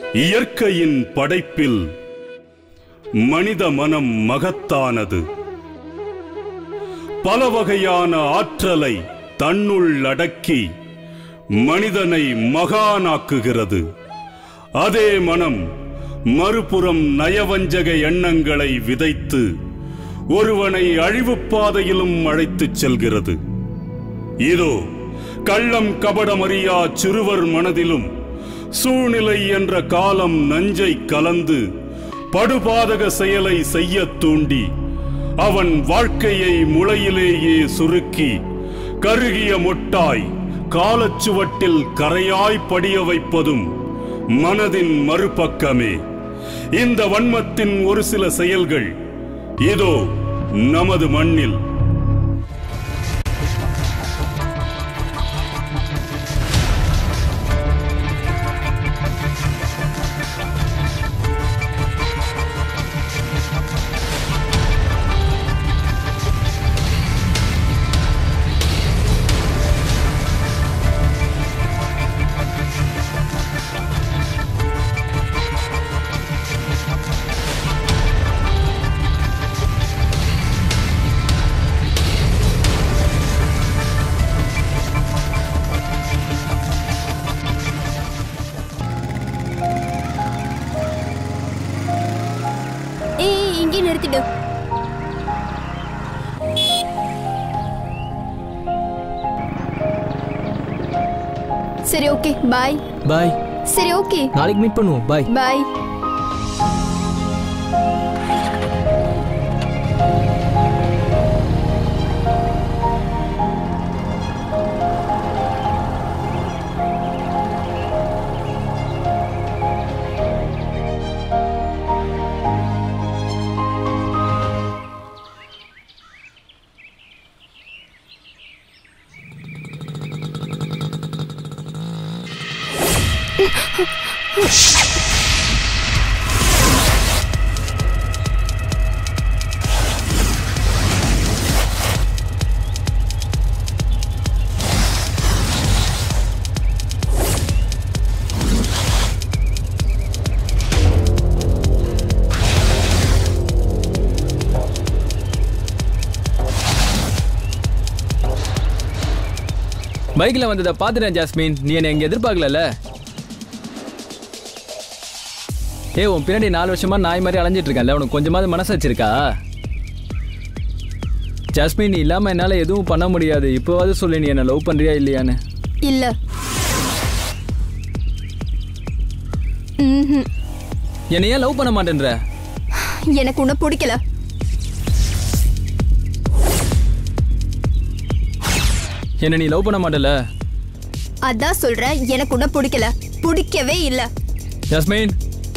இயற்கையின் படைப்பில் மனித மனம் மகத்தானது பல வகையான ஆற்றலை தன்னுள் அடக்கி மனிதனை மகானாக்குகிறது அதே மனம் மறுபுறம் நயவஞ்சக எண்ணங்களை விதைத்து ஒருவனை அழிவுப் பாதையிலும் அழைத்துச் செல்கிறது இதோ கள்ளம் கபடமறியா சிறுவர் மனதிலும் சூழ்நிலை என்ற காலம் நஞ்சை கலந்து படுபாதக செயலை செய்யத் தூண்டி அவன் வாழ்க்கையை முளையிலேயே சுருக்கி கருகிய மொட்டாய் காலச்சுவட்டில் கரையாய் படிய வைப்பதும் மனதின் மறுபக்கமே இந்த வன்மத்தின் ஒரு சில செயல்கள் இதோ நமது மண்ணில் ஏய் இங்கே நிறுத்திடு சரி ஓகே பாய் பாய் சரி ஓகே நாளைக்கு மீட் பண்ணுவோம் பாய் பாய் பைக்ல வந்ததை பார்த்துட்டேன் ஜாஸ்மின் நீ என்னை எங்க எதிர்பார்க்கல ஏ உன் பின்னாடி நாலு வருஷமா நாய் மாதிரி அலைஞ்சிட்டு இருக்கேன்ல உனக்கு கொஞ்சமாவது மனசு வச்சிருக்கா ஜாஸ்மின் நீ இல்லாம என்னால எதுவும் பண்ண முடியாது இப்போவாவது சொல்லு நீ என்ன லவ் பண்றியா இல்லையான்னு இல்ல ம்ஹும். என்னை ஏன் லவ் பண்ண மாட்டேன்ற எனக்கு உன்னை பிடிக்கல என்ன நீ லவ் பண்ண மாட்டல அதான் சொல்றேன் எனக்கு உன்னை பிடிக்கல பிடிக்கவே இல்ல ஜாஸ்மின்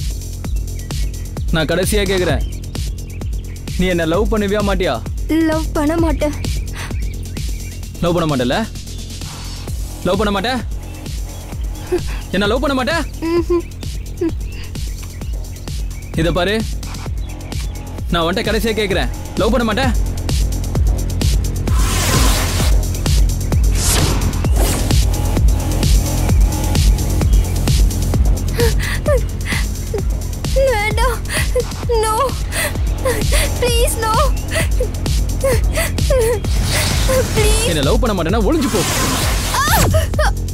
நான் கடைசியா கேக்குறேன் நீ என்ன லவ் பண்ணுவியா மாட்டியா லவ் பண்ண மாட்டேன் லவ் பண்ண மாட்டல லவ் பண்ண மாட்ட என்ன லவ் பண்ண மாட்ட ம்ஹும். இத பாரு நான் வந்துட்டு கடைசியா கேக்குறேன் லவ் பண்ண மாட்டேன் வேண்டாம் நோ ப்ளீஸ் நோ ப்ளீஸ் என்ன லவ் பண்ண மாட்டேன்னா ஒளிஞ்சு போ